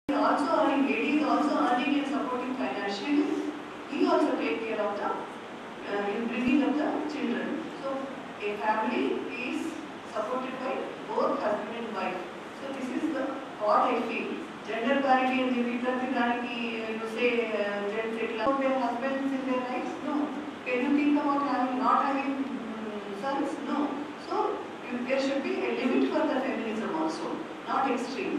also earning, lady is also earning and supporting financially. He also take care of the, uh, in bringing up the children. So a family is supported by both husband and wife. So this is the, what I feel. Gender parity and the people దానికి you say uh, gents ఇట్లా their husbands in their lives? No. Can you think about having, not having mm, sons? No. So you- there should be a limit for the feminism also, not extreme.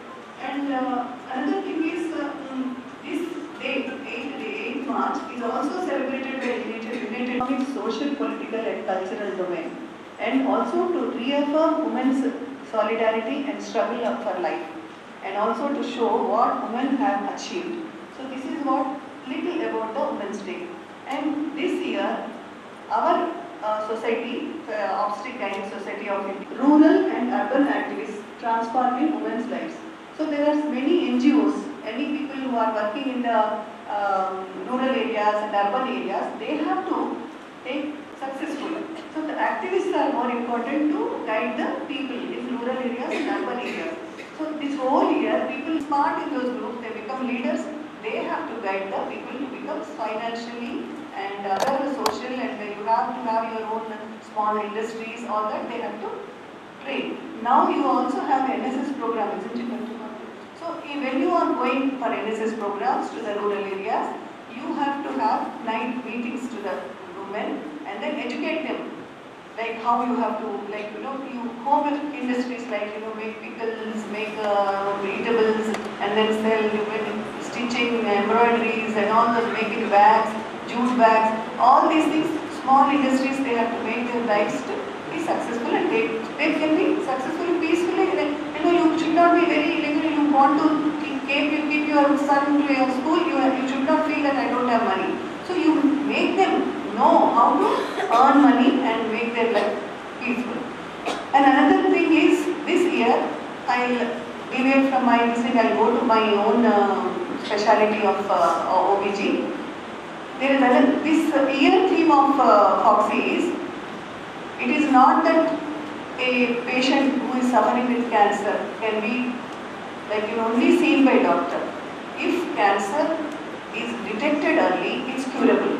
And uh, another thing is, uh, mm, this date, 8th day, 8th March, is also celebrated by United United Economic, Social, Political and Cultural domain. And also to reaffirm women's solidarity and struggle up for life. And also to show what women have achieved. So this is what little about the Women's Day. And this year, our uh, society, uh, Obstetric Gynae Society of India, rural and urban activists transforming women's lives. So there are many NGOs, many people who are working in the um, rural areas and urban areas, they have to take successful. So the activists are more important to guide the people in rural areas and urban areas. So this whole year, people smart in those groups, they become leaders, they have to guide the people to become financially and other social and you have to have your own small industries, all that they have to train. Now you also have NSS program, isn't it? Pratibha? So eh, when you are going for NSS programs to the rural areas, you have to have night meetings to the women and then educate them. Like how you have to, like, you know, you home industries like, you know, make pickles, make uh, eatables and then sell, you know, stitching, embroideries and all those, making bags, jute bags, all these things, small industries, they have to make their lives to be successful and they, they can be successful peacefully. Like, You know, you should not be very, like, you know, you want to keep, keep you keep your son to your school, you, you should not feel that I don't have money. So you make them know how to earn money and make their life peaceful. And another thing is, this year, I'll deviate from my this thing, I'll go to my own uh, speciality of uh, OBG. There is another, this year theme of uh, Foxy is, it is not that a patient who is suffering with cancer can be like you know, only seen by doctor. If cancer is detected early, it's curable.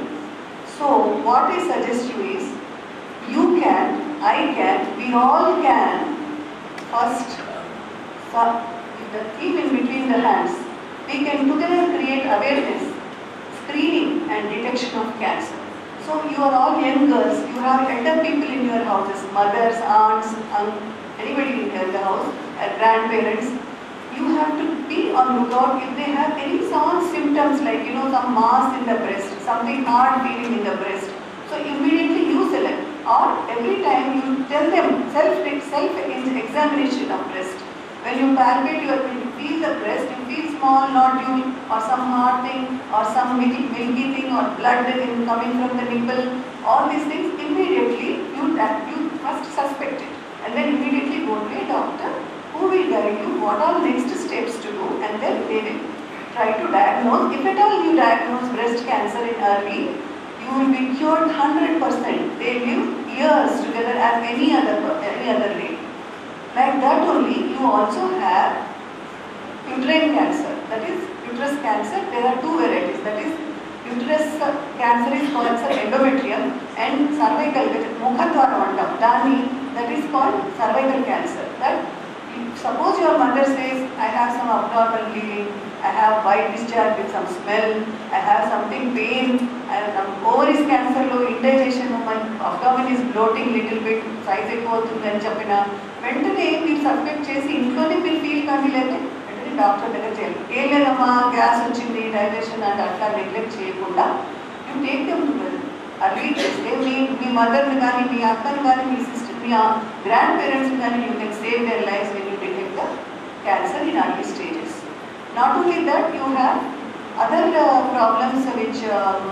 So what I suggest you is, you can, I can, we all can first for- with the theme in between the hands, we can together create awareness, screening and detection of cancer. So you are all young girls, you have elder people in your houses, mothers, aunts, un- anybody in the house, uh, grandparents. You have to be on lookout if they have any small symptoms like you know some mass in the breast, something hard feeling in the breast. So immediately you select or every time you tell them self self examination of breast. When you palpate your you feel the breast, you feel small nodule or some hard thing or some milky, milky thing or blood in coming from the nipple, all these things immediately you that you must suspect it and then immediately go to a doctor who will guide you what are next steps to do and then they will try to diagnose. If at all you diagnose breast cancer in early, you will be cured 100%. They live years together as any other any other lady. Like that only, you also have uterine cancer. That is uterus cancer. There are two varieties. That is uterus cancer is called as endometrium and cervical ముఖద్వారం అంటాం దాన్ని that is called cervical cancer. That if- suppose your mother says, I have some abnormal bleeding, I have white discharge with some smell, I have something pain, I have some ovaries cancer లో indigestion, my abdomen is bloating little bit, size ఎక్కువ అవుతుంది అని చెప్పిన వెంటనే మీరు suspect చేసి ఇంట్లోనే మీరు ఫీల్ కానీ లేదా వెంటనే డాక్టర్ దగ్గర చేయాలి ఏం లేదమ్మా గ్యాస్ వచ్చింది డైజెషన్ అంటే అట్లా నెగ్లెక్ట్ చేయకుండా యూ టేక్ దెమ్ అర్లీ చేస్తే మీ మీ మదర్ని కానీ మీ అక్కని కానీ మీ సిస్టర్ మీ గ్రాండ్ పేరెంట్స్ కానీ you can save their life when you detect the cancer in early stages not only that you have other problems which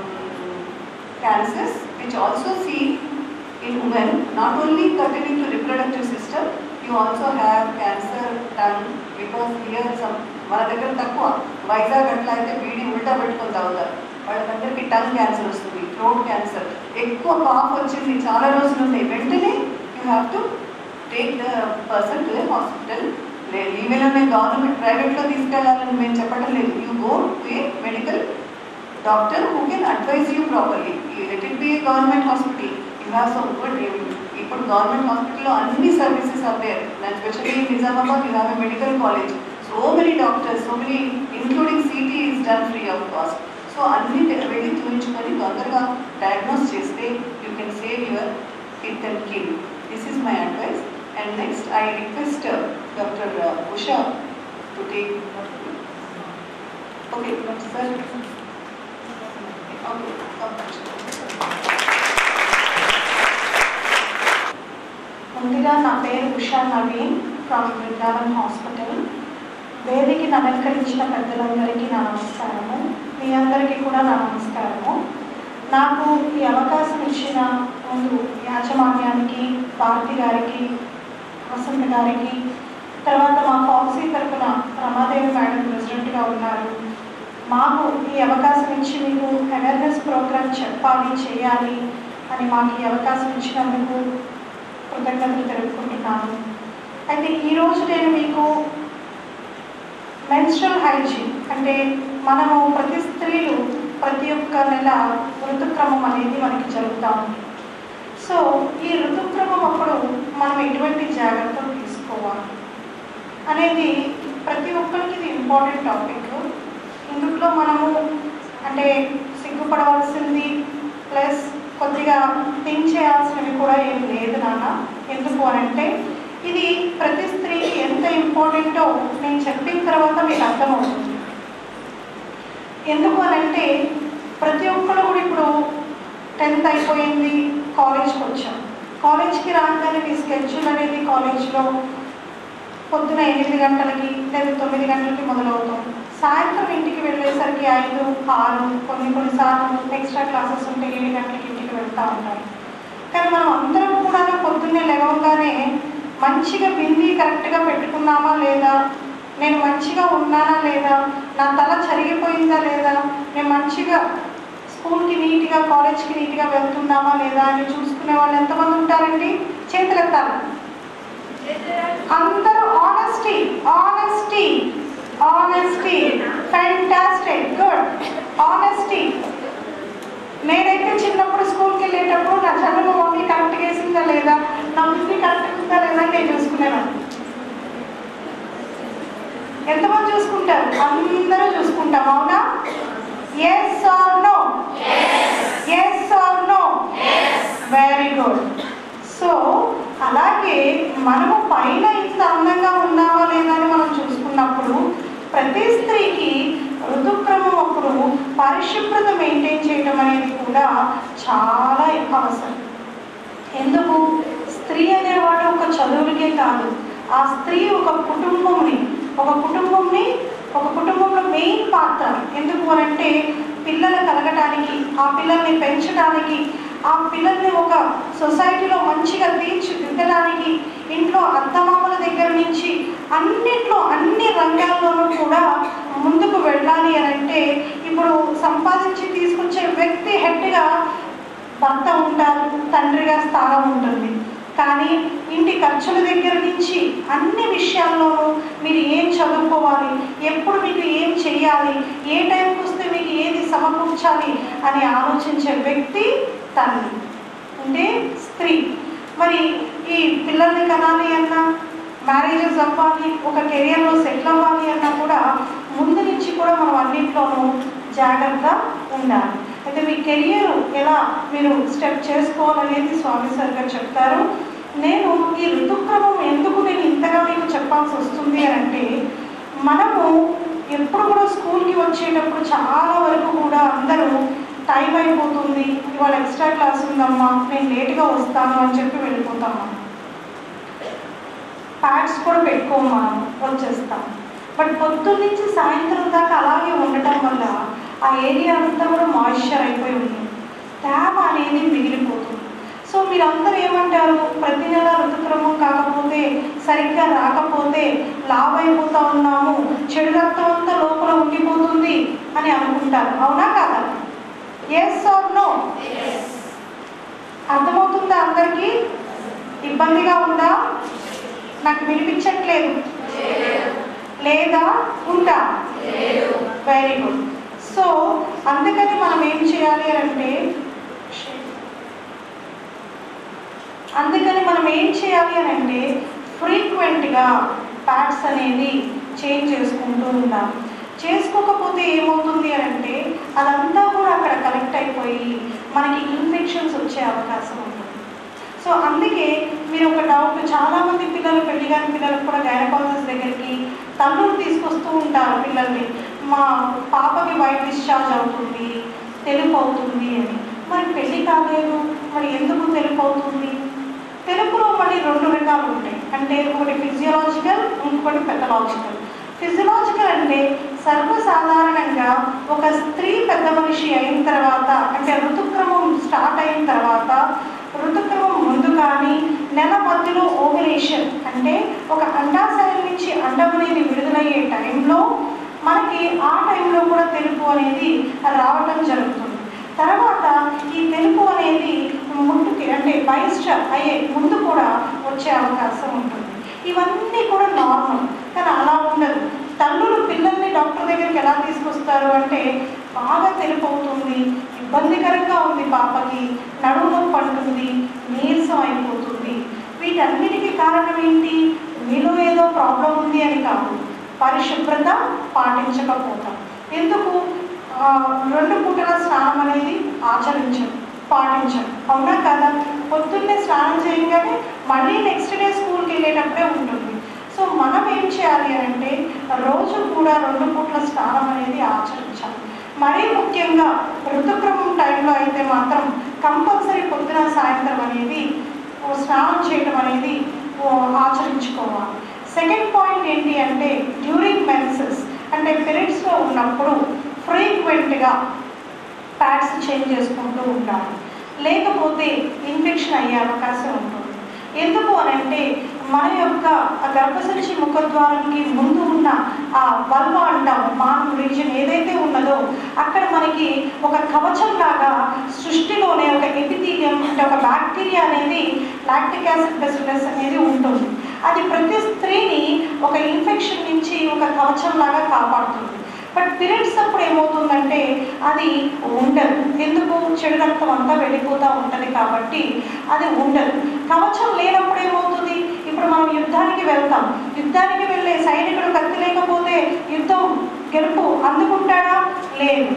cancers which also see in women not only pertaining to reproductive system you also have cancer tongue because here some మన దగ్గర తక్కువ వైజాగ్ అట్లా అయితే బీడీ ఉల్టా పెట్టుకొని తాగుతారు వాళ్ళకందరికీ tongue cancer వస్తుంది థ్రోట్ క్యాన్సర్ ఎక్కువ కాఫ్ వచ్చింది చాలా రోజులు ఉన్నాయి వెంటనే you have to take the person to the hospital even మేము గవర్నమెంట్ ప్రైవేట్లో తీసుకెళ్ళాలని మేము చెప్పడం లేదు you go to A medical doctor who can advise you properly let it be government hospital you have so good ఇప్పుడు government హాస్పిటల్లో అన్ని services are there especially in Nizamabad you have a medical college so many doctors so many including city is done free of cost so అన్ని వెళ్ళి చూపించుకొని తొందరగా diagnose చేస్తే you can save your kith and kin this is my advice and next I request doctor Usha to take okay sir ముందుగా నా పేరు Usha Naveen from Brindavan hospital వేదికని అలంకరించిన పెద్దలందరికీ నా నమస్కారము మీ అందరికీ కూడా నా నమస్కారము నాకు ఈ అవకాశం ఇచ్చిన ముందు యాజమాన్యానికి భారతి గారికి వసంత గారికి తర్వాత మా ఫాక్సీ తరఫున రమాదేవి మేడం ప్రెసిడెంట్గా ఉన్నారు మాకు ఈ అవకాశం ఇచ్చి మీకు అవేర్నెస్ ప్రోగ్రామ్ చెప్పాలి చేయాలి అని మాకు ఈ అవకాశం ఇచ్చినందుకు కృతజ్ఞతలు తెలుపుకుంటున్నాను అయితే ఈరోజు నేను మీకు మెన్స్ట్రల్ హైజీన్ అంటే మనము ప్రతి స్త్రీలు ప్రతి ఒక్క నెల ఋతుక్రమం అనేది మనకి జరుగుతూ ఉంది సో ఈ ఋతుక్రమం అప్పుడు మనం ఎటువంటి జాగ్రత్తలు తీసుకోవాలి అనేది ప్రతి ఒక్కరికి ఇది ఇంపార్టెంట్ టాపిక్ ఇందులో మనము అంటే సిగ్గుపడవలసింది ప్లస్ కొద్దిగా థింక్ చేయాల్సినవి కూడా ఏం లేదు నాన్న ఎందుకు అని అంటే ఇది ప్రతి స్త్రీకి ఎంత ఇంపార్టెంటో నేను చెప్పిన తర్వాత మీకు అర్థమవుతుంది ఎందుకు అని అంటే ప్రతి ఒక్కరు కూడా ఇప్పుడు టెన్త్ అయిపోయింది కాలేజ్కి వచ్చాం కాలేజ్కి రాగానే మీ స్కెడ్యూల్ అనేది కాలేజ్లో పొద్దున ఎనిమిది గంటలకి లేదా తొమ్మిది గంటలకి మొదలవుతాం సాయంత్రం ఇంటికి వెళ్ళేసరికి ఐదు ఆరు కొన్ని కొన్నిసార్లు ఎక్స్ట్రా క్లాసెస్ ఉంటే ఏడు గంటలకి ఇంటికి వెళ్తూ ఉంటాయి కానీ మనం అందరం కూడా పొద్దున్నే లేవగానే మంచిగా బింది కరెక్ట్గా పెట్టుకున్నామా లేదా నేను మంచిగా ఉన్నానా లేదా నా తల చరిగిపోయిందా లేదా నేను మంచిగా స్కూల్కి నీట్గా కాలేజ్కి నీట్గా వెళ్తున్నామా లేదా అని చూసుకునే వాళ్ళు ఎంతమంది ఉంటారండి చేతులు ఎత్తాలి అందరూ honesty honesty honesty fantastic good honesty నేనైతే చిన్నప్పుడు స్కూల్కి వెళ్ళేటప్పుడు నా చదువు మమ్మీ కరెక్ట్గా వేసిందా లేదా నా బుద్ధి కరెక్ట్గా ఉందా లేదా అని నేను చూసుకునేవాడిని ఎంతమంది చూసుకుంటారు అందరూ చూసుకుంటాం అవునా yes or no yes or no very good so అలాగే మనము పైన ఇంత అందంగా ఉన్నామా లేదా అని మనం చూసుకున్నప్పుడు ప్రతి స్త్రీకి ఋతుక్రమం అప్పుడు పరిశుభ్రత మెయింటైన్ చేయడం అనేది కూడా చాలా అవసరం ఎందుకు స్త్రీ అనేవాడు ఒక చదువులకే కాదు ఆ స్త్రీ ఒక కుటుంబంని ఒక కుటుంబంని ఒక కుటుంబంలో మెయిన్ పాత్ర ఎందుకు అనంటే పిల్లలు కలగటానికి ఆ పిల్లల్ని పెంచడానికి ఆ పిల్లల్ని ఒక సొసైటీలో మంచిగా తీర్చిదిద్దడానికి ఇంట్లో అత్తమామల దగ్గర నుంచి అన్నిట్లో అన్ని రంగాల్లోనూ కూడా ముందుకు వెళ్ళాలి అని అంటే ఇప్పుడు సంపాదించి తీసుకొచ్చే వ్యక్తి హెడ్గా భర్త ఉంటారు తండ్రిగా స్థానం ఉంటుంది కానీ ఇంటి ఖర్చుల దగ్గర నుంచి అన్ని విషయాల్లోనూ మీరు ఏం చదువుకోవాలి ఎప్పుడు మీకు ఏం చెయ్యాలి ఏ టైంకి వస్తే మీకు ఏది సమకూర్చాలి అని ఆలోచించే వ్యక్తి తండ్రి అంటే స్త్రీ మరి ఈ పిల్లల్ని కనాలి అన్నా మ్యారేజెస్ అవ్వాలి ఒక కెరియర్లో సెటిల్ అవ్వాలి అన్నా కూడా ముందు నుంచి కూడా మనం అన్నింటిలోనూ జాగ్రత్త ఉండాలి అయితే మీ కెరియర్ ఎలా మీరు స్టెప్ చేసుకోవాలనేది స్వామి సార్ గారు చెప్తారు నేను ఈ ఋతుక్రమం ఎందుకు నేను ఇంతగా మీకు చెప్పాల్సి వస్తుంది అని అంటే మనము ఎప్పుడు కూడా స్కూల్కి వచ్చేటప్పుడు చాలా వరకు కూడా అందరూ టైం అయిపోతుంది ఇవాళ ఎక్స్ట్రా క్లాస్ ఉందమ్మా నేను లేట్గా వస్తాను అని చెప్పి వెళ్ళిపోతాము ప్యాడ్స్ కూడా పెట్టుకోము మనం వచ్చేస్తాం బట్ పొద్దున్న నుంచి సాయంత్రం దాకా అలాగే ఉండటం వల్ల ఆ ఏరియా అంతా కూడా మాయిశ్చర్ అయిపోయి ఉంది తేమ అనేది మిగిలిపోతుంది సో మీరందరూ ఏమంటారు ప్రతి నెల ఋతుక్రమం కాకపోతే సరిగ్గా రాకపోతే లావ్ అయిపోతా ఉన్నాము చెడు రక్తం అంతా లోపల ఉండిపోతుంది అని అనుకుంటారు అవునా కాదా ఎస్ ఆర్ నో అర్థమవుతుందా అందరికీ ఇబ్బందిగా ఉందా నాకు వినిపించట్లేదు లేదా ఉంటా వెరీ గుడ్ సో అందుకని మనం ఏం చేయాలి అని అంటే అందుకని మనం ఏం చేయాలి అని అంటే ఫ్రీక్వెంట్గా ప్యాడ్స్ అనేది చేంజ్ చేసుకుంటూ ఉండాలి చేసుకోకపోతే ఏమవుతుంది అని అంటే అదంతా కూడా అక్కడ కలెక్ట్ అయిపోయి మనకి ఇన్ఫెక్షన్స్ వచ్చే అవకాశం ఉంటుంది సో అందుకే మీరు ఒక డౌట్ చాలామంది పిల్లలు పెళ్లి కాని పిల్లలకు కూడా గైనకాలజిస్ట్ దగ్గరికి తల్లులు తీసుకొస్తూ ఉంటారు పిల్లల్ని మా పాపకి వైట్ డిశ్చార్జ్ అవుతుంది తెలుపు అవుతుంది అని మరి పెళ్లి కాలేదు మరి ఎందుకు తెలుపు అవుతుంది తెలుపులో మళ్ళీ రెండు రకాలు ఉంటాయి అంటే ఒకటి ఫిజియలాజికల్ ఇంకొకటి పెథలాజికల్ ఫిజియలాజికల్ అంటే సర్వసాధారణంగా ఒక స్త్రీ పెద్ద మనిషి అయిన తర్వాత అంటే ఋతుక్రమం స్టార్ట్ అయిన తర్వాత ఋతుక్రమం ముందు కానీ నెల మధ్యలో ఓవలేషన్ అంటే ఒక అండాశయం నుంచి అండం అనేది విడుదలయ్యే టైంలో మనకి ఆ టైంలో కూడా తెలుపు అనేది రావటం జరుగుతుంది తర్వాత ఈ తెలుపు అనేది ముందుకి అంటే బయస్ట అయ్యే ముందు కూడా వచ్చే అవకాశం ఉంటుంది ఇవన్నీ కూడా నార్మల్ కానీ అలా ఉండదు తల్లులు పిల్లల్ని డాక్టర్ దగ్గరికి ఎలా తీసుకొస్తారు అంటే బాగా తెలుపు అవుతుంది ఇబ్బందికరంగా ఉంది పాపకి నడుము నొప్పి అంటుంది నీరసం అయిపోతుంది వీటన్నిటికీ కారణం ఏంటి మీలో ఏదో ప్రాబ్లం ఉంది అని కాదు పరిశుభ్రత పాటించకపోతాం ఎందుకు ఆ, రెండు పూటల స్నానం అనేది ఆచరించం పాటించం అవునా కదా పొద్దున్నే స్నానం చేయగానే మళ్ళీ నెక్స్ట్ డే స్కూల్కి వెళ్ళేటప్పుడే ఉంటుంది సో మనం ఏం చేయాలి అంటే రోజు కూడా రెండు పూట్ల స్నానం అనేది ఆచరించాలి మరీ ముఖ్యంగా ఋతుక్రమం టైంలో అయితే మాత్రం కంపల్సరీ పొద్దున సాయంత్రం అనేది ఓ స్నానం చేయడం అనేది ఓ ఆచరించుకోవాలి సెకండ్ పాయింట్ ఏంటి అంటే డ్యూరింగ్ మెన్సెస్ అంటే పీరియడ్స్లో ఉన్నప్పుడు ఫ్రీక్వెంట్గా ప్యాడ్స్ చేంజ్ చేసుకుంటూ ఉండాలి లేకపోతే ఇన్ఫెక్షన్ అయ్యే అవకాశం ఉంటుంది ఎందుకు అని అంటే మన యొక్క ఆ గర్భసంచి ముఖద్వారానికి ముందు ఉన్న ఆ వల్వ అంటాం మాన్ రీజన్ ఏదైతే ఉన్నదో అక్కడ మనకి ఒక కవచం లాగా సృష్టిలోనే ఒక ఎపిథీలియం అంటే ఒక బ్యాక్టీరియా అనేది లాక్టిక్ యాసిడ్ బెసిలస్ అనేది ఉంటుంది అది ప్రతి స్త్రీని ఒక ఇన్ఫెక్షన్ నుంచి ఒక కవచం లాగా కాపాడుతుంది బట్ పీరియడ్స్ అప్పుడు ఏమవుతుందంటే అది ఉండదు ఎందుకు చెడు రక్తం అంతా వెళ్ళిపోతూ ఉంటుంది కాబట్టి అది ఉండదు కవచం లేనప్పుడు ఏమవుతుంది ఇప్పుడు మనం యుద్ధానికి వెళ్తాం యుద్ధానికి వెళ్ళే సైనికుడు కత్తి లేకపోతే యుద్ధం గెలుపు అందుకుంటాడా లేదు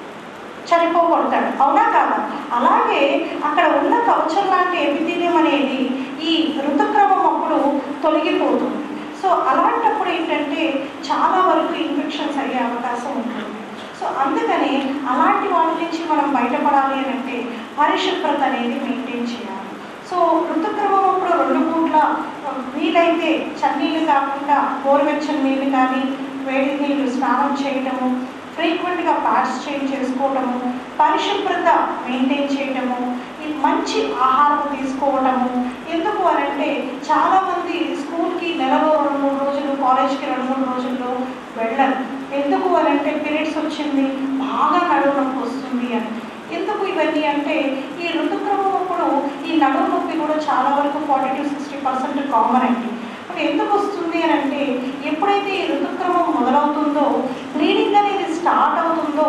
చనిపోగొడతాడు అవునా కాదా అలాగే అక్కడ ఉన్న కవచం లాంటి ఎపిథీలియం అనేది ఈ ఋతుక్రమం అప్పుడు తొలగిపోతుంది సో అలాంటప్పుడు ఏంటంటే చాలా వరకు ఇన్ఫెక్షన్స్ అయ్యే అవకాశం ఉంటుంది సో అందుకని అలాంటి వాటి నుంచి మనం బయటపడాలి అని అంటే పరిశుభ్రత అనేది మెయింటైన్ చేయాలి సో ఋతుక్రమం అప్పుడు రెండు పూట్ల వీలైతే చన్నీళ్ళు కాకుండా గోరువెచ్చని నీళ్ళు కానీ వేడి నీళ్ళు స్నానం చేయటము ఫ్రీక్వెంట్గా ప్యాడ్స్ చేంజ్ చేసుకోవటము పరిశుభ్రత మెయింటైన్ చేయటము ఈ మంచి ఆహారం తీసుకోవటము ఎందుకు అని అంటే చాలామంది స్కూల్కి నెలలో రెండు మూడు రోజులు కాలేజ్కి రెండు మూడు రోజుల్లో వెళ్ళరు ఎందుకు అని అంటే పీరియడ్స్ వచ్చింది బాగా నడుము నొప్పి వస్తుంది అని ఎందుకు ఇవన్నీ అంటే ఈ ఋతుక్రమం అప్పుడు ఈ నడుము నొప్పి కూడా చాలా వరకు forty to sixty percent common అండి మరి ఎందుకు వస్తుంది అని అంటే ఎప్పుడైతే ఈ ఋతుక్రమం మొదలవుతుందో బ్లీడింగ్ అనేది స్టార్ట్ అవుతుందో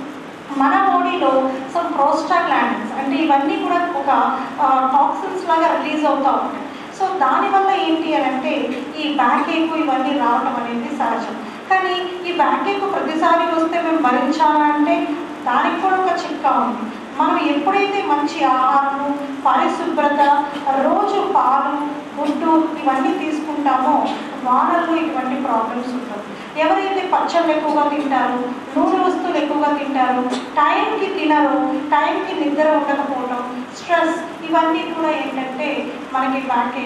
మన బాడీలో సమ్ ప్రోస్టాగ్లాండ్స్ అంటే ఇవన్నీ కూడా ఒక టాక్సిన్స్ లాగా రిలీజ్ అవుతూ ఉంటాయి సో దానివల్ల ఏంటి అని అంటే ఈ బ్యాక్ ఏక్ ఇవన్నీ రావటం అనేది సహజం కానీ ఈ బ్యాక్ ఏక్ ప్రతిసారి వస్తే మేము భరించాలా అంటే దానికి కూడా ఒక చిట్కా ఉంది మనం ఎప్పుడైతే మంచి ఆహారము పరిశుభ్రత రోజు పాలు గుడ్డు ఇవన్నీ తీసుకుంటామో వానల్లో ఇటువంటి ప్రాబ్లమ్స్ ఉండవు ఎవరైతే పచ్చళ్ళు ఎక్కువగా తింటారు నూనె వస్తువులు ఎక్కువగా తింటారు టైంకి తినరు టైంకి నిద్ర ఉండకపోవడం స్ట్రెస్ ఇవన్నీ కూడా ఏంటంటే మనకి బ్యాక్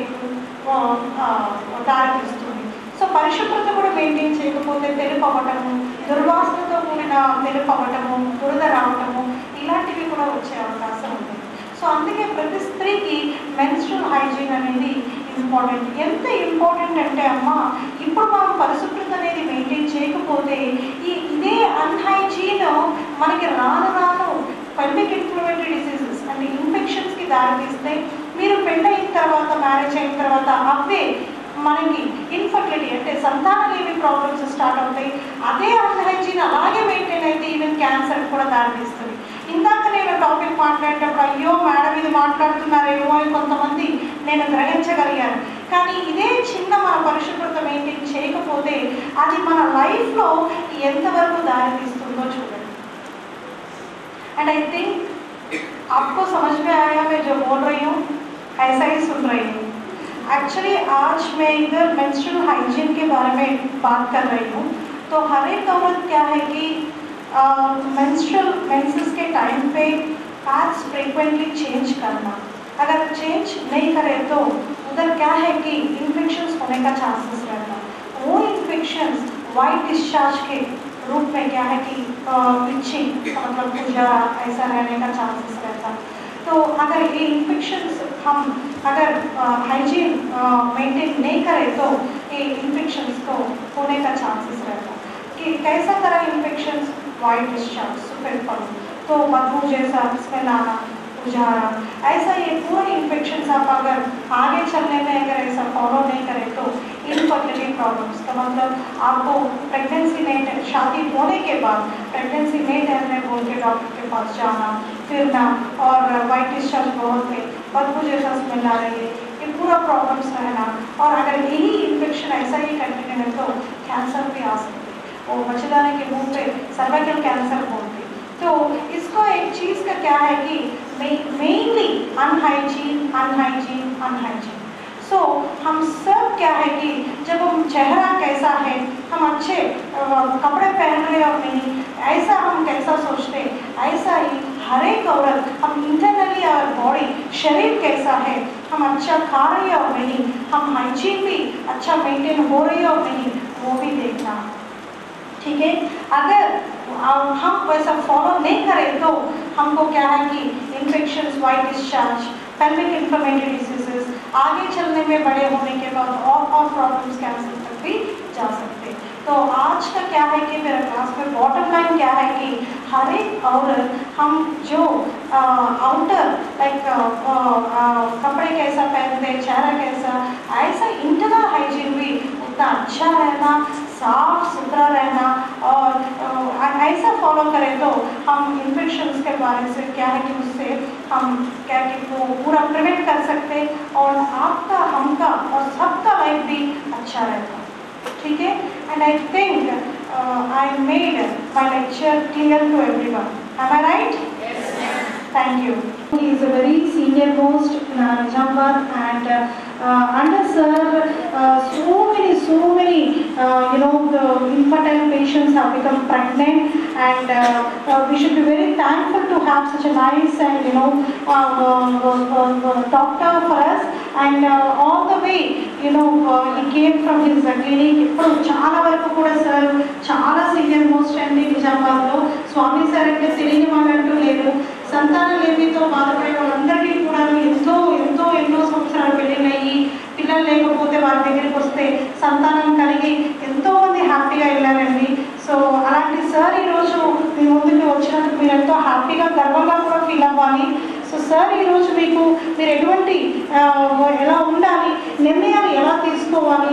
దారితీస్తుంది సో పరిశుభ్రత కూడా మెయింటైన్ చేయకపోతే తెలుపు అవ్వటము దుర్వాసనతో కూడిన తెలుపు అవ్వటము దురద రావటము ఇలాంటివి కూడా వచ్చే అవకాశం ఉంది సో అందుకే ప్రతి స్త్రీకి మెన్స్ట్రల్ హైజీన్ అనేది ఇంపార్టెంట్ ఎంత ఇంపార్టెంట్ అంటే అమ్మ ఇప్పుడు మనం పరిశుభ్రత అనేది మెయింటైన్ చేయకపోతే ఈ ఇదే అన్హైజీన్ మనకి రాను రాను పెల్విక్ ఇన్ఫ్లమేటరీ డిసీజెస్ అంటే ఇన్ఫెక్షన్స్కి దారితీస్తే మీరు పెళ్ళైన తర్వాత మ్యారేజ్ అయిన తర్వాత అవే మనకి ఇన్ఫర్టిలిటీ అంటే సంతానలేమి ప్రాబ్లమ్స్ స్టార్ట్ అవుతాయి అదే అన్హైజీన్ అలాగే మెయింటైన్ అయితే ఈవెన్ క్యాన్సర్ కూడా దారితీస్తుంది ఇందాక నేను టాపిక్ మాట్లాడేటప్పుడు అయ్యో మేడం ఇది మాట్లాడుతున్నారేమో అని కొంతమంది నేను గ్రహించగలిగాను కానీ ఇదే చిన్న మన పరిశుభ్రత మెయింటైన్ చేయకపోతే అది మన లైఫ్లో ఎంతవరకు దారితీస్తుందో చూడండి एंड आई थिंक आपको समझ में आया मैं जो बोल रही हूँ ऐसा ही सुन रही हूँ एक्चुअली आज मैं इधर मेंस्ट्रुअल हाइजीन के बारे में बात कर रही हूँ तो हर एक औरत क्या है कि मेंस्ट्रुअल मेंसेस के टाइम पे पैड्स फ्रिक्वेंटली चेंज करना अगर चेंज नहीं करे तो उधर क्या है कि इन्फेक्शंस होने का चांसेस रहता वो इन्फेक्शंस वाइट डिस्चार्ज के रूप में क्या है कि इच्छी मतलब पूजा ऐसा रहने का चांसेस रहता तो अगर ये इन्फेक्शंस हम अगर हाइजीन मेंटेन नहीं करें तो ये इन्फेक्शंस को होने का चांसेस रहता कि कैसा तरह इन्फेक्शंस वाइट डिस्चार्ज सफेद पड़ो तो बदबू जैसा स्मेल आना उजाड़ा ऐसा ये पूरे इन्फेक्शन आप अगर आगे चलने में अगर ऐसा फॉलो नहीं करें तो इनफर्टिलिटी प्रॉब्लम्स का मतलब आपको प्रेगनेंसी नहीं शादी होने के बाद प्रेगनेंसी नहीं ठहरने बोल के डॉक्टर के पास जाना फिरना और वाइट डिस्चार्ज बहुत है बदबू जैसा स्मेल आ रही है ये पूरा प्रॉब्लम्स रहना और अगर यही इन्फेक्शन ऐसा ही कंटिन्यू है तो कैंसर भी आ सकते हैं वो बच्चेदानी के मुंह पे सर्वाइकल कैंसर बोलते हैं तो इसको एक चीज़ का क्या है कि मेनली अनहाइजीन अनहाइजीन अनहाइजीन सो हम सब क्या है कि जब हम चेहरा कैसा है हम अच्छे अ, कपड़े पहन रहे और नहीं ऐसा हम कैसा सोचते ऐसा ही हर एक औरत हम इंटरनली और बॉडी शरीर कैसा है हम अच्छा खा रहे हैं और नहीं हम हाइजीन भी अच्छा मेंटेन हो रही है और नहीं वो भी देखना ठीक है अगर आ, हम वैसा फॉलो नहीं करें तो हमको क्या है कि infection white discharge pelvic inflammatory diseases आगे चलने में बड़े होने के बाद और और प्रॉब्लम्स कैंसर तक भी जा सकते हैं तो आज का क्या है कि मेरा क्लास में बॉटम लाइन क्या है कि हर एक औरत हम जो आउटर लाइक कपड़े कैसा पहनते हैं चेहरा कैसा ऐसा इंटरनल हाइजीन भी उतना अच्छा रहना साफ सुथरा रहना और अ, ऐसा फॉलो करें तो हम इन्फेक्शंस के बारे से क्या है कि उससे हम क्या कि वो पूरा प्रिवेंट कर सकते और आपका हमका और सबका लाइफ भी अच्छा रहता ठीक है and I think I made my lecture clear to everyone am I right Thank you. He is a very senior most in uh, Nizamabad and uh, uh, under sir, uh, so many, so many, uh, you know, the infertile patients have become pregnant and uh, uh, we should be very thankful to have such a nice and, you know, uh, uh, uh, uh, doctor for us and uh, all the way, you know, uh, he came from his uh, clinic. ఇప్పుడు చాలా వరకు కూడా sir చాలా senior most అండి నిజామాబాద్లో స్వామి sir అంటే తెలియని వాళ్ళంటూ లేదు సంతాన లేమితో బాధపడే వాళ్ళందరికీ కూడా ఎంతో ఎంతో ఎన్నో సంవత్సరాలు పెళ్ళినయ్యి పిల్లలు లేకపోతే వారి దగ్గరికి వస్తే సంతానం కలిగి ఎంతో మంది హ్యాపీగా వెళ్ళారండి సో అలాంటి సార్ ఈరోజు మీ ముందుకు వచ్చినందుకు మీరు ఎంతో హ్యాపీగా గర్వంగా కూడా ఫీల్ అవ్వాలి సో సార్ ఈరోజు మీకు మీరు ఎటువంటి ఆ, ఎలా ఉండాలి నిర్ణయాలు ఎలా తీసుకోవాలి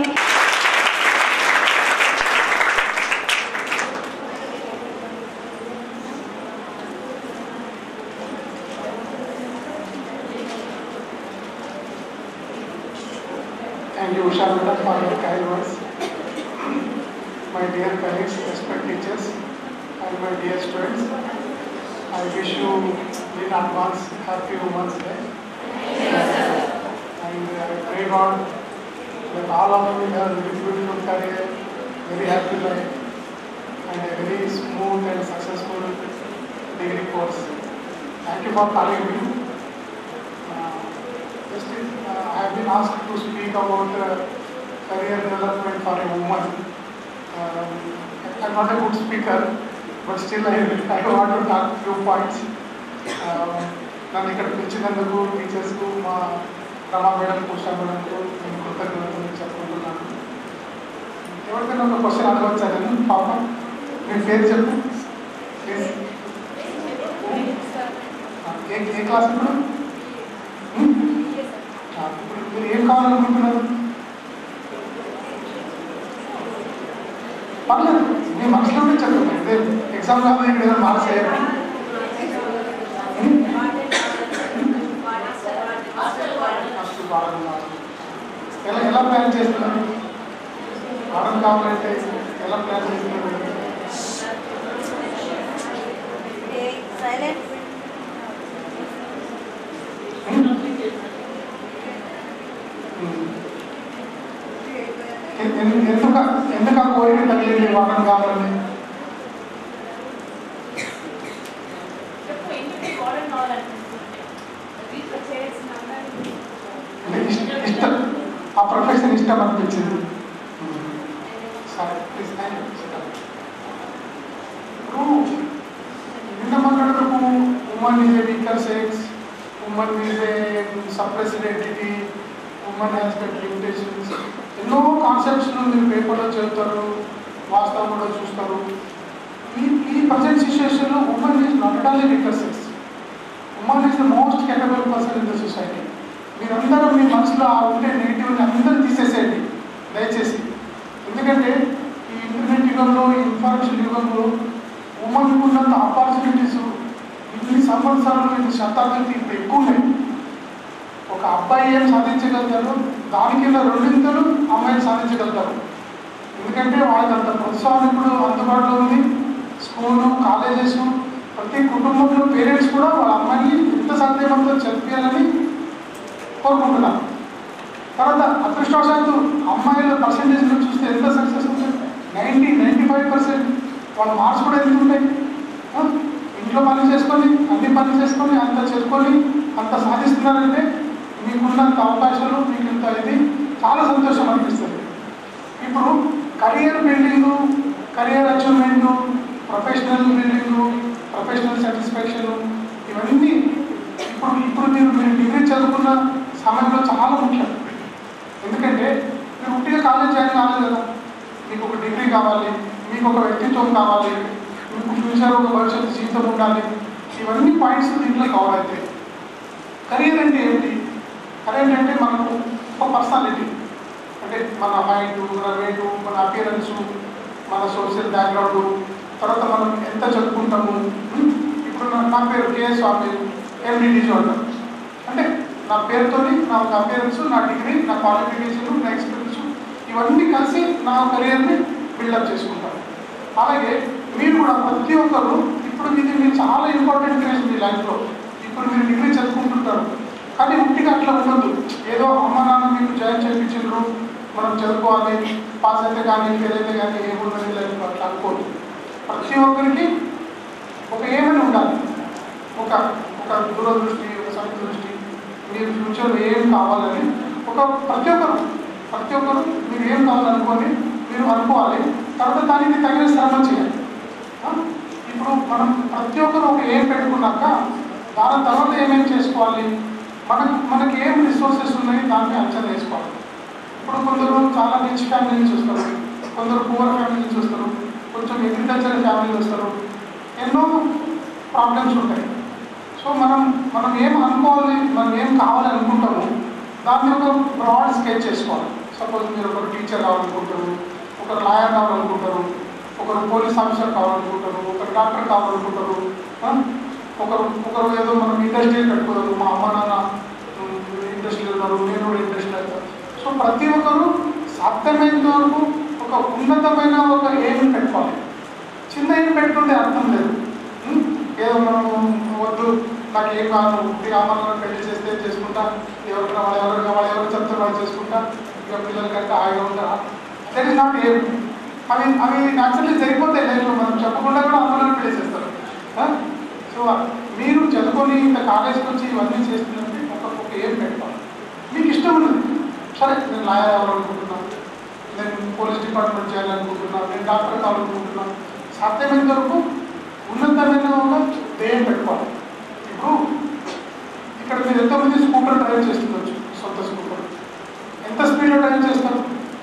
Thank you, Usha Madam, for your kind words. My dear colleagues, respected teachers, and my dear students, I wish you in advance happy Women's Day. And I pray God that all of you have very beautiful career, very happy life, and a very smooth and successful degree course. Thank you for calling me. Uh, Just, uh, I have been asked to speak about uh, career development for a woman. Um, I'm not a good speaker, but still I, I want to talk few points. Um, నన్ను ఇక్కడ పిలిచినందుకు టీచర్స్కు మా రమా madam Usha మేడంకు నేను కృతజ్ఞతలు చెప్పుకుంటున్నాను ఎవరికైనా ఒక question అడగచ్చా నేను పాప మీ పేరు చెప్పు ప్లీజ్ ఏ ఏ క్లాస్ ఇప్పుడు హ్మ్? ఆ, ఇప్పుడు మీరు ఏం కావాలనుకుంటున్నారు పర్లేదు మీ మనసులో ఉంటే చెప్పండి ఇదే ఎగ్జామ్ కాదు ఇక్కడ ఏదైనా మార్క్స్ వేయాలి ఫస్ట్ వాడడం కావాలి. ఎలా ఎలా ప్లాన్ చేస్తున్నారు వాడడం కావాలంటే ఎలా ప్లాన్ చేస్తున్నారు సైలెంట్ ఎన్- ఎన్- ఎందుకు ఎందుకు ఆ కోరిక తగిలింది వాడడం కావాలని చెప్పు ఎందుకు గోడన్ కావాలనిపిస్తుంది వీటిలో చేయాల్సిన అందరినీ అంటే ఇష్ట- ఇష్టం ఆ ప్రొఫెషన్ ఇష్టం అనిపించింది సరే ప్లీజ్ థ్యాంక్ యూ ఇప్పుడు నిన్న మాట్లాడటకు women is a weaker sex women is a suppressed entity women has got limitations ఎన్నో కాన్సెప్ట్స్ను మీరు పేపర్లో చదువుతారు వాస్తవం కూడా చూస్తారు ఈ ఈ ప్రజెంట్ సిచ్యువేషన్లో women is not at all a weaker sex women is the most capable person in the society మీరందరూ మీ మనసులో ఆ ఉండే నెగిటివ్ని అందరూ తీసేసేయండి దయచేసి ఎందుకంటే ఈ ఇంటర్నెట్ యుగంలో ఈ ఇన్ఫర్మేషన్ యుగంలో ఉమెన్కి ఉన్నంత ఆపర్చునిటీస్ ఇన్ని సంవత్సరాలు ఇన్ని శతాబ్దాలకి ఇప్పుడు ఎక్కువ ఉన్నాయి ఒక అబ్బాయి ఏం సాధించగలుగుతారు దాని కింద రెండింతలు అమ్మాయిని సాధించగలుగుతారు ఎందుకంటే వాళ్ళకి అంత ప్రోత్సాహం ఇప్పుడు అందుబాటులో ఉంది స్కూలు కాలేజెస్ ప్రతి కుటుంబంలో పేరెంట్స్ కూడా వాళ్ళ అమ్మాయిని ఎంత సాధ్యమంతో చదివించాలని కోరుకుంటున్నారు తర్వాత అదృష్టవశాత్తు అమ్మాయిల పర్సంటేజ్ చూస్తే ఎంత సక్సెస్ ఉంటుంది నైంటీ నైంటీ ఫైవ్ పర్సెంట్ వాళ్ళ మార్క్స్ కూడా ఎంత ఉంటాయి ఆ? ఇంట్లో పని చేసుకొని అన్ని పనులు చేసుకొని అంత చేసుకొని అంత సాధిస్తున్నారంటే మీకున్నంత అవకాశాలు మీకు ఇంత ఇది చాలా సంతోషం అనిపిస్తుంది ఇప్పుడు career building career achievement professional building professional satisfaction ఇవన్నీ ఇప్పుడు ఇప్పుడు మీరు మీరు డిగ్రీ చదువుకున్న సమయంలో చాలా ముఖ్యం ఎందుకంటే మీరు ఉట్టిగా కాలేజ్ జాయిన్ కాలేదు కదా మీకు ఒక డిగ్రీ కావాలి మీకు ఒక వ్యక్తిత్వం కావాలి మీకు ఫ్యూచర్ ఒక భవిష్యత్తు జీవితం ఉండాలి ఇవన్నీ పాయింట్స్ దీంట్లో కవర్ అవుతాయి కెరీర్ అంటే ఏంటి కెరీర్ అంటే మనకు ఒక పర్సనాలిటీ అంటే మన హైట్ మన వెయిట్ మన అపియరెన్స్ మన సోషల్ బ్యాక్గ్రౌండ్ తర్వాత మనం ఎంత చదువుకుంటాము ఉం? ఇప్పుడు నా- నా పేరు కేఎస్ స్వామి ఎండిడి అంటారు అంటే నా పేరుతోని నా ఒక అపియరెన్స్ నా డిగ్రీ నా క్వాలిఫికేషన్ నా ఎక్స్పీరియన్స్ ఇవన్నీ కలిసి నా కెరియర్ని బిల్డప్ చేసుకుంటాను అలాగే మీరు కూడా ప్రతి ఒక్కరు ఇప్పుడు ఇది మీరు చాలా ఇంపార్టెంట్ ఫేజ్ మీ లైఫ్లో ఇప్పుడు మీరు డిగ్రీ చదువుకుంటుంటారు కానీ ఉట్టిగా అట్లా ఉండదు ఏదో అమ్మ నాన్న మీకు జాయిన్ చేయించారు మనం చదువుకోవాలి పాస్ అయితే కానీ ఫెయిల్ అయితే కానీ ఏమున్నది లైఫ్ అట్లా అనుకోదు ప్రతి ఒక్కరికి ఒక ఏమని ఉండాలి ఒక ఒక దూరదృష్టి ఒక సమదృష్టి మీరు ఫ్యూచర్లో ఏం కావాలని ఒక ప్రతి ఒక్కరు ప్రతి ఒక్కరు మీరు ఏం కావాలనుకోని మీరు అనుకోవాలి తర్వాత దానికి తగిన శ్రమ చేయాలి ఆ? ఇప్పుడు మనం ప్రతి ఒక్కరు ఒక ఏం పెట్టుకున్నాక దాని తర్వాత ఏమేమి చేసుకోవాలి మనకు మనకి ఏం రిసోర్సెస్ ఉన్నాయి దాన్ని అంచనా వేసుకోవాలి ఇప్పుడు కొందరు చాలా రిచ్ ఫ్యామిలీ నుంచి వస్తారు కొందరు పూర్ ఫ్యామిలీ నుంచి వస్తారు కొంచెం అగ్రికల్చర్ ఫ్యామిలీ నుంచి వస్తారు ఎన్నో ప్రాబ్లమ్స్ ఉంటాయి సో మనం మనం ఏం అనుకోవాలి మనం ఏం కావాలి అనుకుంటామో దాన్ని ఒక బ్రాడ్ స్కెచ్ చేసుకోవాలి సపోజ్ మీరు ఒకరు టీచర్ కావాలనుకుంటారు ఒకరు లాయర్ కావాలనుకుంటారు ఒకరు పోలీస్ ఆఫీసర్ కావాలనుకుంటారు ఒకరు డాక్టర్ కావాలనుకుంటారు ఆ? ఒకరు ఒకరు ఏదో మనం ఇండస్ట్రీ పెట్టుకోదాము మా అమ్మ నాన్న ఇండస్ట్రీలో ఉన్నారు నేను కూడా ఇండస్ట్రీ అవుతాను సో ప్రతి ఒక్కరు సాధ్యమైనంత వరకు ఒక ఉన్నతమైన ఒక ఎయిమ్ పెట్టుకోవాలి చిన్న ఏం పెట్టుకుంటే అర్థం లేదు ఉం? ఏదో మనం వద్దు నాకు ఏం కాదు ఉట్టి అమ్మలను పెళ్లి చేస్తే చేసుకుంటా ఎవరికైనా వాళ్ళు ఎవరు వాళ్ళు ఎవరు చెప్తారు వాళ్ళు చేసుకుంటా ఇక పిల్లల కంటే హాయిగా ఉంటా దట్ ఈస్ నాట్ ఏం అవి అవి న్యాచురల్లీ జరిగిపోతాయి లైఫ్లో మనం చెప్పకుండా కూడా అమ్మలను పెళ్లి చేస్తారు సో మీరు చదువుకొని ఇంత కాలేజ్కి వచ్చి ఇవన్నీ చేస్తుందంటే ఒక ఒక ఏం పెట్టుకోవాలి మీకు ఇష్టం ఉన్నది సరే నేను లాయర్ అవ్వాలనుకుంటున్నాను నేను పోలీస్ డిపార్ట్మెంట్ చేయాలనుకుంటున్నాను నేను డాక్టర్ కావాలనుకుంటున్నాను సాధ్యమైనంత వరకు ఉన్నతమైన ఒక ధ్యేయం పెట్టుకోవాలి ఇప్పుడు ఇక్కడ మీరు ఎంతమంది స్కూటర్ డ్రైవ్ చేస్తుండొచ్చు సొంత స్కూటర్ ఎంత స్పీడ్లో డ్రైవ్ చేస్తారు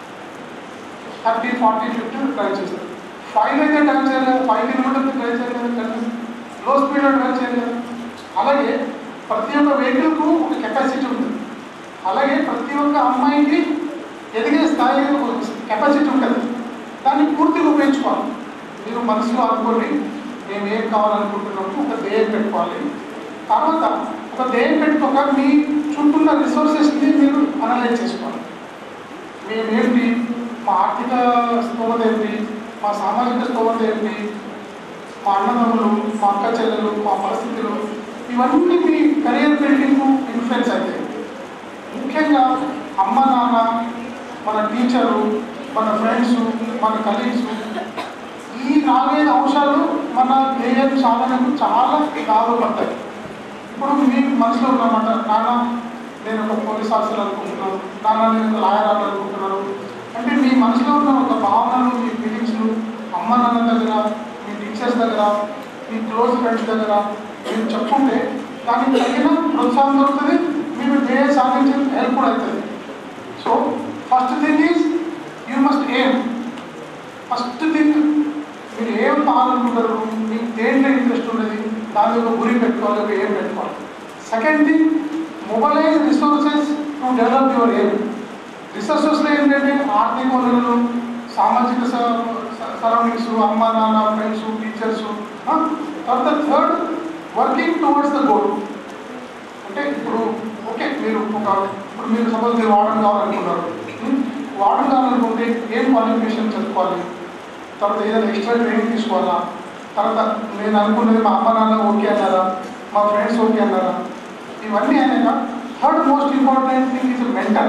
థర్టీ ఫార్టీ ఫిఫ్టీ డ్రైవ్ చేస్తారు ఫైవ్ అయితే డ్రైవ్ చేయలేదు ఫైవ్ కిలోమీటర్స్ డ్రైవ్ చేయలేదు కానీ లో స్పీడ్లో డ్రైవ్ చేయలేదు అలాగే ప్రతి ఒక్క వెహికల్కు ఒక కెపాసిటీ ఉంటుంది అలాగే ప్రతి ఒక్క అమ్మాయికి ఎదిగే స్థాయి ఒక కెపాసిటీ ఉంటుంది దాన్ని పూర్తిగా ఉపయోగించుకోవాలి మీరు మనసులో అనుకోండి మేము ఏం కావాలనుకుంటున్నాము ఒక ధ్యేయం పెట్టుకోవాలి తర్వాత ఒక ధ్యేయం పెట్టుకోక మీ చుట్టూ ఉన్న రిసోర్సెస్ని మీరు అనలైజ్ చేసుకోవాలి మేమేంటి మా ఆర్థిక స్తోమత ఏంటి మా సామాజిక స్తోమత ఏంటి మా అన్నదమ్ములు మా అక్క చెల్లెలు మా పరిస్థితులు ఇవన్నీ మీ కెరియర్ బిల్డింగ్ ఇన్ఫ్లుయెన్స్ అవుతాయి ముఖ్యంగా అమ్మ నాన్న మన టీచరు మన ఫ్రెండ్స్ మన కలీగ్స్ ఈ నాలుగైదు అంశాలు మన ధ్యేయం సాధనకు చాలా దోహదపడతాయి ఇప్పుడు మీ మనసులో ఉన్నమాట నాన్న నేను ఒక పోలీస్ ఆఫీసర్ అనుకుంటున్నాను నాన్న నేను ఒక లాయర్ అవ్వాలనుకుంటున్నాను అంటే మీ మనసులో ఉన్న ఒక భావనలు మీ ఫీలింగ్స్లు అమ్మ నాన్న దగ్గర మీ టీచర్స్ దగ్గర మీ క్లోజ్ ఫ్రెండ్స్ దగ్గర మీరు చెప్పుకుంటే దానికి తగిన ప్రోత్సాహం దొరుకుతుంది మీరు ధ్యేయం సాధించే హెల్ప్ కూడా అవుతుంది so first thing is you must aim first thing మీరు ఏం కావాలనుకుంటారు మీకు దేంట్లో ఇంట్రెస్ట్ ఉన్నది దాని ఒక గురి పెట్టుకోవాలి ఒక ఏం పెట్టుకోవాలి second thing mobilise resources to develop your aim రిసోర్సెస్లో ఏంటంటే ఆర్థిక వనరులు సామాజిక సరౌండింగ్స్ అమ్మ నాన్న ఫ్రెండ్స్ టీచర్స్ తర్వాత third working towards the goal అంటే ఇప్పుడు ఓకే మీరు ఒక ఇప్పుడు మీరు సపోజ్ మీరు వాడడం కావాలనుకున్నారు వాడడం కావాలనుకుంటే ఏం క్వాలిఫికేషన్ చదువుకోవాలి తర్వాత ఏదైనా ఎక్స్ట్రా ట్రైనింగ్ తీసుకోవాలా తర్వాత నేను అనుకున్నది మా అమ్మ నాన్న ఓకే అన్నారా మా ఫ్రెండ్స్ ఓకే అన్నారా ఇవన్నీ అయినాక third most important thing is mental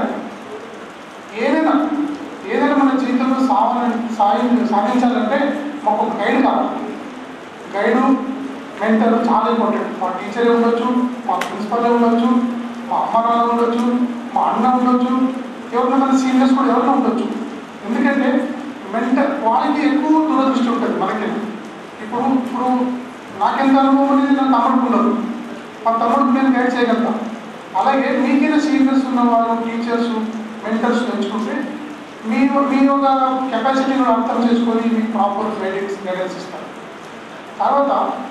ఏదైనా ఏదైనా మన జీవితంలో సావాలని సాయం సాధించాలంటే మాకు ఒక గైడ్ కావాలి గైడు మెంటర్ చాలా ఇంపార్టెంట్ మా టీచరే ఉండొచ్చు మా ప్రిన్సిపలే ఉండొచ్చు మా అమ్మ నాన్న ఉండొచ్చు మా అన్న ఉండొచ్చు ఎవరైనా మన సీనియర్స్ కూడా ఎవరైనా ఉండొచ్చు ఎందుకంటే మెంటల్ క్వాలిటీ ఎక్కువ దూరదృష్టి ఉంటుంది మనకి ఇప్పుడు ఇప్పుడు నాకెంత అనుభవం అనేది నా తమ్ముడికి ఉండదు మా తమ్ముడికి నేను గైడ్ చేయగలుగుతా అలాగే మీకైనా సీనియర్స్ ఉన్న వాళ్ళు టీచర్స్ మెంటర్స్ పెంచుకుంటే మీ మీ యొక్క కెపాసిటీని అర్థం చేసుకొని మీకు ప్రాపర్ గైడెన్స్ గైడెన్స్ ఇస్తారు తర్వాత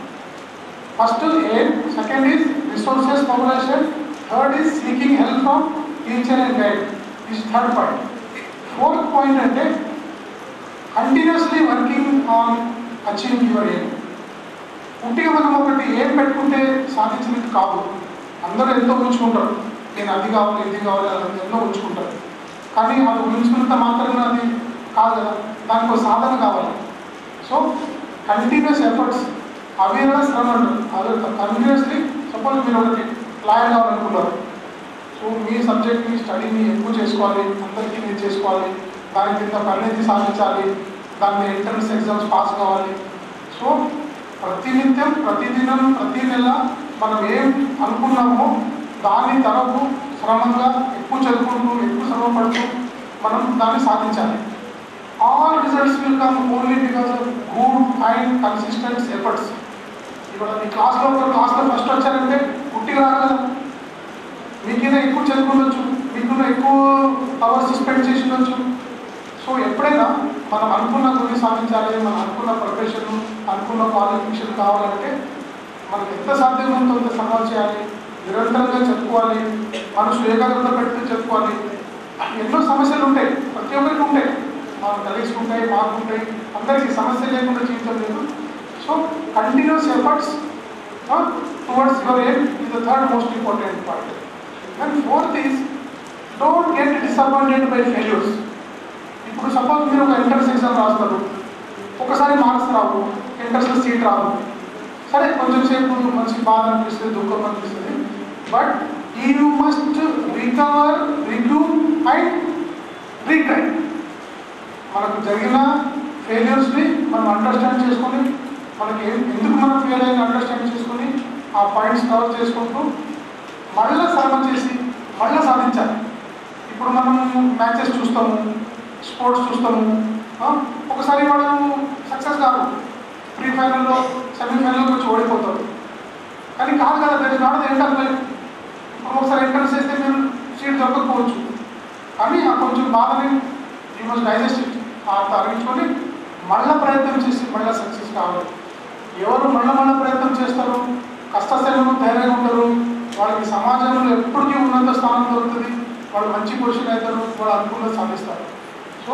first aim second is resources mobilisation third is seeking help from teacher and guide is third point fourth point అంటే continuously working on achieving your aim పుట్టిగా మనం ఒకటి ఏం పెట్టుకుంటే సాధించినట్టు కాదు అందరూ ఎంతో ఉంచుకుంటారు నేను అది కావాలి ఇది కావాలి అది ఎన్నో ఉంచుకుంటారు కానీ అది ఉంచుకున్నంత మాత్రమే అది కాదు కదా దానికి ఒక సాధన కావాలి సో కంటిన్యూస్ ఎఫర్ట్స్ అవేనా శ్రమ అంటారు అదే కంటిన్యూస్లీ సపోజ్ మీరు ఒకటి లాయర్ కావాలనుకున్నారు సో మీ సబ్జెక్ట్ని స్టడీని ఎక్కువ చేసుకోవాలి అందరికీ మీరు చేసుకోవాలి దాని కింద పరిణతి సాధించాలి దాని ఎంట్రన్స్ ఎగ్జామ్స్ పాస్ కావాలి సో ప్రతినిత్యం ప్రతిదినం ప్రతి నెల మనం ఏం అనుకున్నామో దాని తరపు శ్రమంగా ఎక్కువ చదువుకుంటూ ఎక్కువ శ్రమ పడుతూ మనం దాన్ని సాధించాలి all results will come only because of good and consistent efforts ఇవాళ మీ క్లాస్లో ఒక క్లాస్లో ఫస్ట్ వచ్చారంటే పుట్టిగా రాదు కదా మీకైనా ఎక్కువ చదువుకుండొచ్చు మీకున్న ఎక్కువ అవర్స్ స్పెండ్ చేసి ఉండొచ్చు సో ఎప్పుడైనా మనం అనుకున్న గురి సాధించాలి మనం అనుకున్న ప్రొఫెషన్ అనుకున్న క్వాలిఫికేషన్ కావాలంటే మనకు ఎంత సాధ్యమైనంత అంత శ్రమ చేయాలి నిరంతరంగా చెప్పుకోవాలి మనసు ఏకాగ్రత పెడుతూ చెప్పుకోవాలి ఎన్నో సమస్యలు ఉంటాయి ప్రతి ఒక్కరికి ఉంటాయి మన కలిసి ఉంటాయి మాకు ఉంటాయి అందరికీ సమస్య లేకుండా జీవితం లేదు so continuous efforts towards your aim is the third most important point and fourth is don't get disappointed by failures ఇప్పుడు సపోజ్ మీరు ఒక ఎంట్రన్స్ ఎగ్జామ్ రాస్తారు ఒకసారి మార్క్స్ రావు ఎంట్రన్స్లో సీట్ రావు సరే కొంచెం సేపు మంచి బాధ అనిపిస్తుంది దుఃఖం అనిపిస్తుంది but you must recover review and retry మనకు జరిగిన ఫెయిల్యూర్స్ని మనం అండర్స్టాండ్ చేసుకొని మనకి ఏం- ఎందుకు మనం ఫెయిల్ అయ్యి అండర్స్టాండ్ చేసుకొని ఆ పాయింట్స్ కవర్ చేసుకుంటూ మళ్ళీ శ్రమ చేసి మళ్ళీ సాధించాలి ఇప్పుడు మనం మ్యాచెస్ చూస్తాము స్పోర్ట్స్ చూస్తాము ఆ, ఒకసారి వాడు సక్సెస్ కాదు ప్రీ ఫైనల్లో సెమీఫైనల్కి వచ్చి ఓడిపోతాడు కానీ కాదు కదా that is not the end of life ఇప్పుడు ఒకసారి ఎంట్రన్స్ చేస్తే మీరు సీట్ దొరకకపోవచ్చు కానీ ఆ కొంచెం బాధని యూ మస్ట్ డైజెస్ట్ ఇట్ ఆ తరలించుకొని మళ్ళీ ప్రయత్నం చేసి మళ్ళీ సక్సెస్ కావాలి ఎవరు మళ్ళీ మళ్ళీ ప్రయత్నం చేస్తారు కష్టశైలంలో ధైర్యంగా ఉంటారు వాళ్ళకి సమాజంలో ఎప్పటికీ ఉన్నత స్థానం దొరుకుతుంది వాళ్ళు మంచి పొజిషన్ అవుతారు వాళ్ళు అనుకున్నది సాధిస్తారు so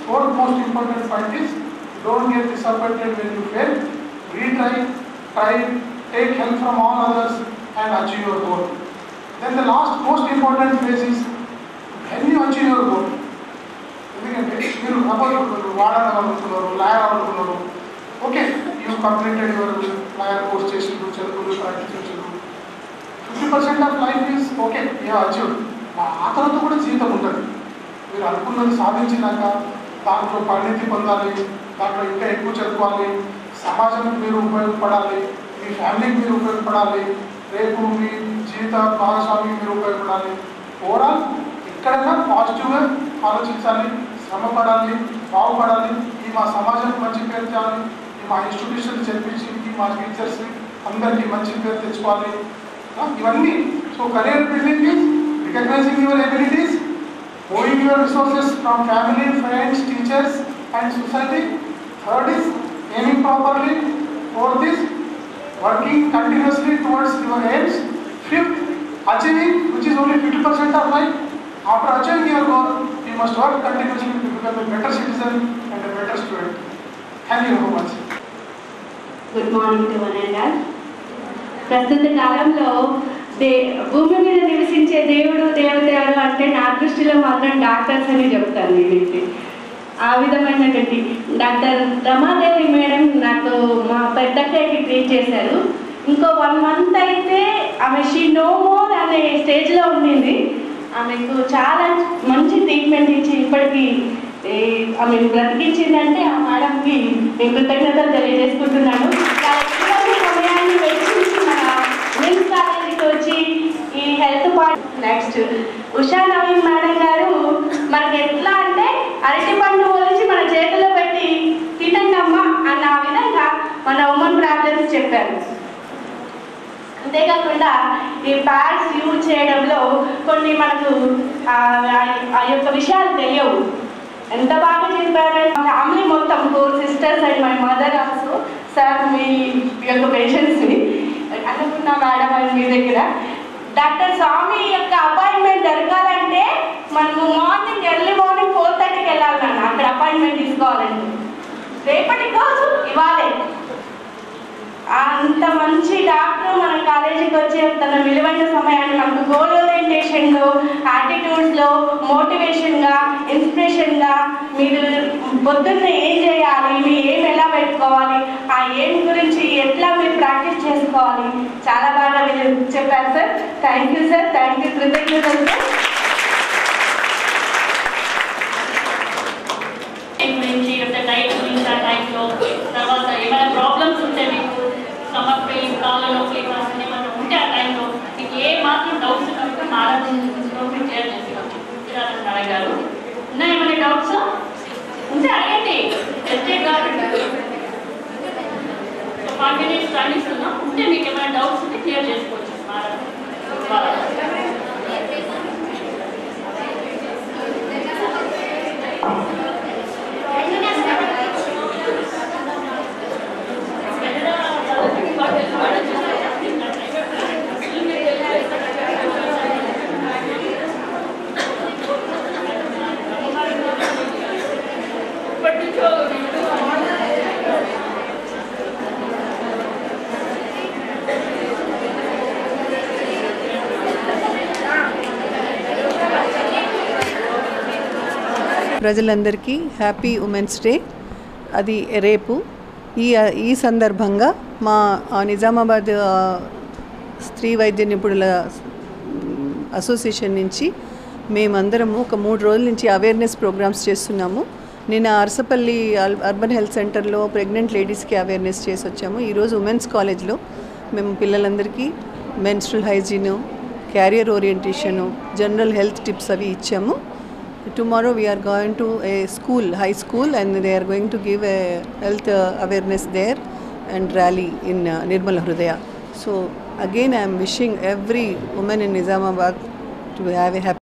fourth most important point is don't get disappointed when you fail. Retry, try, take help from all others and achieve your goal. Then the last most important phase is when you achieve your goal. ఎందుకంటే మీరు suppose వాడాలనుకున్నారు lawyer అనుకున్నారు okay you completed your lawyer course చేసిండ్రు చదువులు practice చేసిండ్రు fifty percent of life is okay you achieve ఆ తర్వాత కూడా జీవితం ఉంటుంది మీరు అనుకున్నది సాధించినాక దాంట్లో పరిణితి పొందాలి దాంట్లో ఇంకా ఎక్కువ చదువుకోవాలి సమాజానికి మీరు ఉపయోగపడాలి మీ ఫ్యామిలీకి మీరు ఉపయోగపడాలి రేపు మీ జీవిత భాగస్వామికి మీరు ఉపయోగపడాలి ఓవరాల్ ఎక్కడైనా పాజిటివ్గా ఆలోచించాలి శ్రమపడాలి బాగుపడాలి ఈ మా సమాజానికి మంచి పేరు తేవాలి ఈ మా ఇన్స్టిట్యూషన్ చెప్పించి ఈ మా టీచర్స్ అందరికీ మంచి పేరు తెచ్చుకోవాలి ఆ, ఇవన్నీ so career building is recognising your abilities moving your resources from family friends teachers and society third is aiming properly fourth is working continuously towards your aims. Fifth, achieving, which is only 50% of life. After achieving your goal, you must work continuously to become a better citizen and a better student. Thank you very much. Good morning to one and all ప్రస్తుత కాలంలో they భూమి మీద నివసించే దేవుడు దేవత ఎవరు అంటే నా దృష్టిలో మాత్రం డాక్టర్స్ అని చెప్తాను నేనైతే ఆ విధమైనటువంటి డాక్టర్ రమాదేవి మేడం నాకు మా పెద్దక్కకి ట్రీట్ చేశారు ఇంకో వన్ మంత్ అయితే ఆమె షీ నో మోర్ అనే స్టేజ్లో ఉండింది ఆమెకు చాలా మంచి ట్రీట్మెంట్ ఇచ్చి ఇప్పటికీ ఏ, ఆమెను బ్రతికించిందంటే ఆ మేడంకి నేను కృతజ్ఞతలు తెలియజేసుకుంటున్నాను చాలా విలువైన సమయాన్ని వెచ్చించి మన ఉమెన్స్ కాలేజీకి వచ్చి ఈ health part next Usha Naveen madam గారు మనకి ఎట్లా అంటే అరటి పండు ఒలిచి మన చేతిలో పెట్టి తినండి అమ్మా అన్న ఆ విధంగా మన ఉమెన్ ప్రాబ్లమ్స్ చెప్పారు అంతేకాకుండా ఈ ప్యాడ్స్ యూజ్ చేయడంలో కొన్ని మనకు ఆ ఆ యొక్క విషయాలు తెలియవు ఎంత బాగా చెప్పారు ఫ్యామిలీ మొత్తం four sisters and my mother also sir మీ యొక్క పేషెంట్స్ని అనుకున్నా మేడం అని మీ దగ్గర డాక్టర్ స్వామి యొక్క అపాయింట్మెంట్ జరగాలంటే మనము మార్నింగ్ ఎర్లీ మార్నింగ్ ఫోర్ థర్టీకి వెళ్ళాలి నాన్న అక్కడ అపాయింట్మెంట్ తీసుకోవాలండి రేపటి కోసం ఇవ్వాలి అంత మంచి డాక్టర్ మన కాలేజీకి వచ్చి తన విలువైన సమయాన్ని మనకు గోల్ ఓరియంటేషన్లో యాటిట్యూడ్స్లో మోటివేషన్గా ఇన్స్పిరేషన్గా మీరు పొద్దున్న ఏం చేయాలి మీ ఏం ఎలా పెట్టుకోవాలి ఆ ఏం గురించి ఎట్లా మీరు ప్రాక్టీస్ చేసుకోవాలి చాలా బాగా మీరు చెప్పారు sir thank you sir thank you కృతజ్ఞతలు సార్ టైం గురించి అంటే డైట్ గురించి ఆ టైంలో తర్వాత ఏమైనా ప్రాబ్లమ్స్ ఉంటే మీకు స్టమక్ పెయిన్ కాళ్ళ నొప్పి కాస్త ఏమైనా ఉంటే ఆ టైంలో మీకు ఏ మాత్రం డౌట్స్ కనుక మాట్లాడుతుందో మీరు క్లియర్ చేసి నారాయణ గారు ఉన్నాయి ఏమైనా డౌట్స్ ఉంటే అడగండి state government five minutes time ఇస్తున్నాం ఉంటే మీకు ఏమైనా డౌట్స్ ఉంటే క్లియర్ చేసుకోవచ్చు మాట్లాడండి ప్రజలందరికీ హ్యాపీ ఉమెన్స్ డే అది రేపు ఈ ఈ సందర్భంగా మా ఆ, నిజామాబాద్ ఆ, స్త్రీ వైద్య నిపుణుల మ్, అసోసియేషన్ నుంచి మేమందరము ఒక మూడు రోజుల నుంచి అవేర్నెస్ ప్రోగ్రామ్స్ చేస్తున్నాము నిన్న అరసపల్లి అల్- అర్బన్ హెల్త్ సెంటర్లో ప్రెగ్నెంట్ లేడీస్కి అవేర్నెస్ చేసి వచ్చాము ఈరోజు ఉమెన్స్ కాలేజ్లో మేము పిల్లలందరికీ menstrual hygiene career orientation general health tips అవి ఇచ్చాము tomorrow we are going to a school high school and they are going to give a health uh, awareness there and rally in uh, nirmal hrudaya so again i am wishing every woman in nizamabad to have a happy